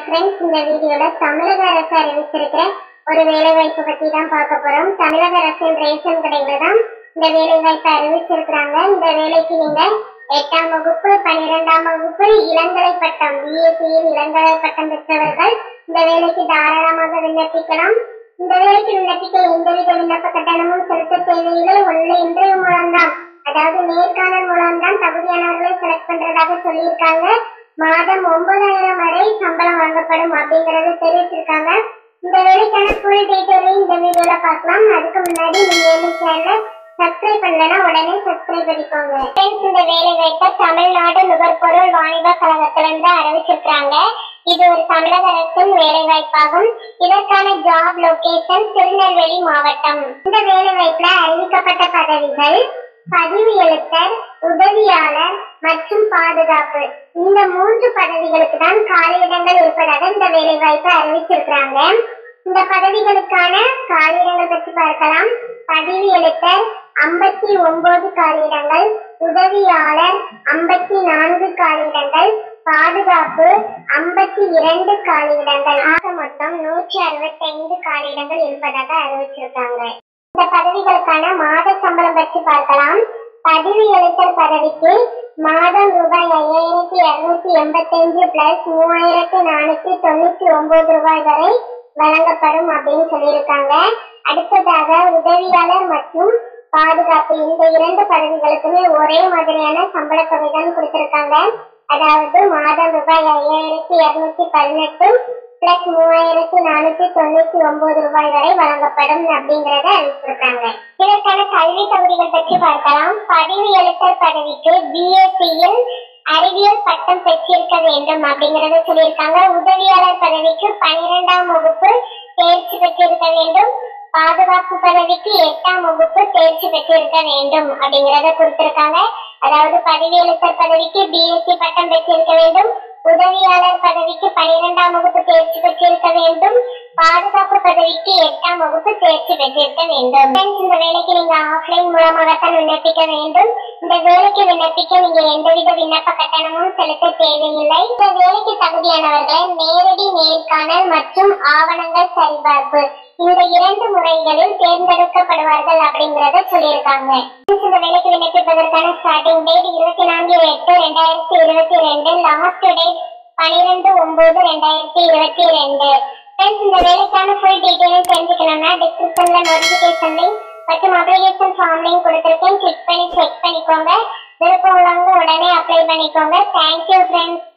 friends இந்த வீடியோல தமிழக அரசு அறிவிச்சிருக்கிற ஒரு வேலை வாய்ப்பு பத்தி தான் பார்க்க போறோம் தமிழக அரசின் ரேஷன் கடையில தான் இந்த வேலை வாய்ப்பை அறிவிச்சிருக்கிறாங்க இந்த வேலைக்கு நீங்க எட்டாம் வகுப்பு பன்னிரெண்டாம் வகுப்பு இளங்கலை பட்டம் பிஎஸ்சியில் இளங்கலை பட்டம் பெற்றவர்கள் இந்த வேலைக்கு தாராளமாக விண்ணப்பிக்கலாம் இந்த வேலைக்கு விண்ணப்பிக்க எந்தவித விண்ணப்ப கட்டணமும் செலுத்த தேவையில்லை ஒன்லி இன்டர்வியூ மூலம்தான் அதாவது நேர்காணல் மூலம்தான் தகுதியானவர்களை செலக்ட் பண்றதாக சொல்லியிருக்காங்க மாதம் ஒன்பதாயிரம் வரை சம்பளம் வழங்கப்படும் அப்படிங்கறது தெரிவிச்சிருக்காங்க இந்த வேலைக்கான ஃபுல் டீட்டெயிலையும் இந்த வீடியோல பார்க்கலாம் அதுக்கு முன்னாடி நீங்க என்ன சேனலை சப்ஸ்கிரைப் பண்ணலனா உடனே சப்ஸ்கிரைப் பண்ணிக்கோங்க ஃப்ரெண்ட்ஸ் இந்த வேலை வாய்ப்பை தமிழ்நாடு நுகர்பொருள் வாணிப கழகத்திலிருந்து அறிவிச்சிருக்காங்க இது ஒரு தமிழக அரசின் வேலை வாய்ப்பாகும் இதற்கான ஜாப் லொகேஷன் திருநெல்வேலி மாவட்டம் இந்த வேலை வாய்ப்புல அறிவிக்கப்பட்ட பதவிகள் பதிவு எழுத்தர் உதவியாளர் மற்றும் பாதுகாப்பு இந்த மூன்று பதவிகளுக்கு தான் காலியிடங்கள் இருப்பதாக இந்த வேலை வாய்ப்பை அறிவிச்சிருக்கிறாங்க இந்த பதவிகளுக்கான காலியிடங்கள் பற்றி பார்க்கலாம் பதிவு எழுத்தர் ஐம்பத்தி ஒன்பது காலியிடங்கள் உதவியாளர் ஐம்பத்தி நான்கு காலியிடங்கள் பாதுகாப்பு ஐம்பத்தி இரண்டு காலியிடங்கள் ஆக மொத்தம் நூற்றி அறுபத்தி ஐந்து காலியிடங்கள் இருப்பதாக அறிவிச்சிருக்காங்க இந்த பதவிகளுக்கான மாத சம்பளம் பற்றி பார்க்கலாம் பதிவு எழுத்தர் பதவிக்கு மாதம் ரூபாய் ஐயாயிரத்தி இருநூத்தி எண்பத்தஞ்சு பிளஸ் மூவாயிரத்தி நானூத்தி தொண்ணூத்தி ஒன்பது ரூபாய் வரை வழங்கப்படும் அப்படின்னு சொல்லியிருக்காங்க அடுத்ததாக உதவியாளர் மற்றும் பாதுகாப்பு இந்த இரண்டு பதவிகளுக்குமே ஒரே மாதிரியான சம்பள தொகை தான் கொடுத்திருக்காங்க அதாவது மாதம் ரூபாய் ஐயாயிரத்தி இருநூத்தி பதினெட்டு பிளஸ் மூவாயிரத்தி நானூத்தி தொண்ணூத்தி ஒன்பது ரூபாய் வரை வழங்கப்படும் அப்படிங்கறத அறிவிச்சிருக்காங்க இதற்கான கல்வி தகுதிகள் பற்றி பார்க்கலாம் பதிவு எழுத்தர் பதவிக்கு பிஎஸ்சியில் அறிவியல் பட்டம் பெற்றிருக்க வேண்டும் அப்படிங்கறத சொல்லியிருக்காங்க உதவியாளர் பதவிக்கு பனிரெண்டாம் வகுப்பு தேர்ச்சி பெற்றிருக்க வேண்டும் பாதுகாப்பு பதவிக்கு எட்டாம் வகுப்பு தேர்ச்சி பெற்றிருக்க வேண்டும் அப்படிங்கறத கொடுத்திருக்காங்க அதாவது பதவி எழுத்தர் பதவிக்கு பிஎஸ்சி பட்டம் பெற்றிருக்க வேண்டும் உதவியாளர் பதவிக்கு பனிரெண்டாம் வகுப்பு தேர்ச்சி பெற்றிருக்க வேண்டும் பாதுகாப்பு பதவிக்கு எட்டாம் வகுப்பு தேர்ச்சி பெற்றிருக்க வேண்டும் Friends, இந்த வேலைக்கு நீங்க ஆஃப்லைன் மூலமாகத்தான் விண்ணப்பிக்க வேண்டும் இந்த வேலைக்கு விண்ணப்பிக்க நீங்க எந்தவித விண்ணப்ப கட்டணமும் செலுத்த தேவையில்லை இந்த வேலைக்கு தகுதியானவர்களை நேரடி நேர்காணல் மற்றும் ஆவணங்கள் சரிபார்ப்பு இந்த இரண்டு முறைகளில் தேர்ந்தெடுக்கப்படுவார்கள் அப்படிங்கறத சொல்லியிருக்காங்க Friends, இந்த வேலைக்கு விண்ணப்பிப்பதற்கான ஸ்டார்டிங் டேட் இருபத்தி நான்கு எட்டு ரெண்டாயிரத்தி இருபத்தி ரெண்டு லாஸ்ட் டேட் பனிரெண்டு ஒன்பது ரெண்டாயிரத்தி இருபத்தி ரெண்டு ஃப்ரெண்ட்ஸ் இந்த வேலைக்கான ஃபுல் டீட்டெயிலும் தெரிஞ்சுக்கணும்னா டிஸ்கிரிப்ஷன்ல நோட்டிஃபிகேஷன் லிங்க் மற்றும் அப்ளிகேஷன் ஃபார்ம் லிங்க் கொடுத்துருக்கேன் கிளிக் பண்ணி செக் பண்ணிக்கோங்க விருப்பம் உள்ளவங்க உடனே அப்ளை பண்ணிக்கோங்க தேங்க்யூ ஃப்ரெண்ட்ஸ்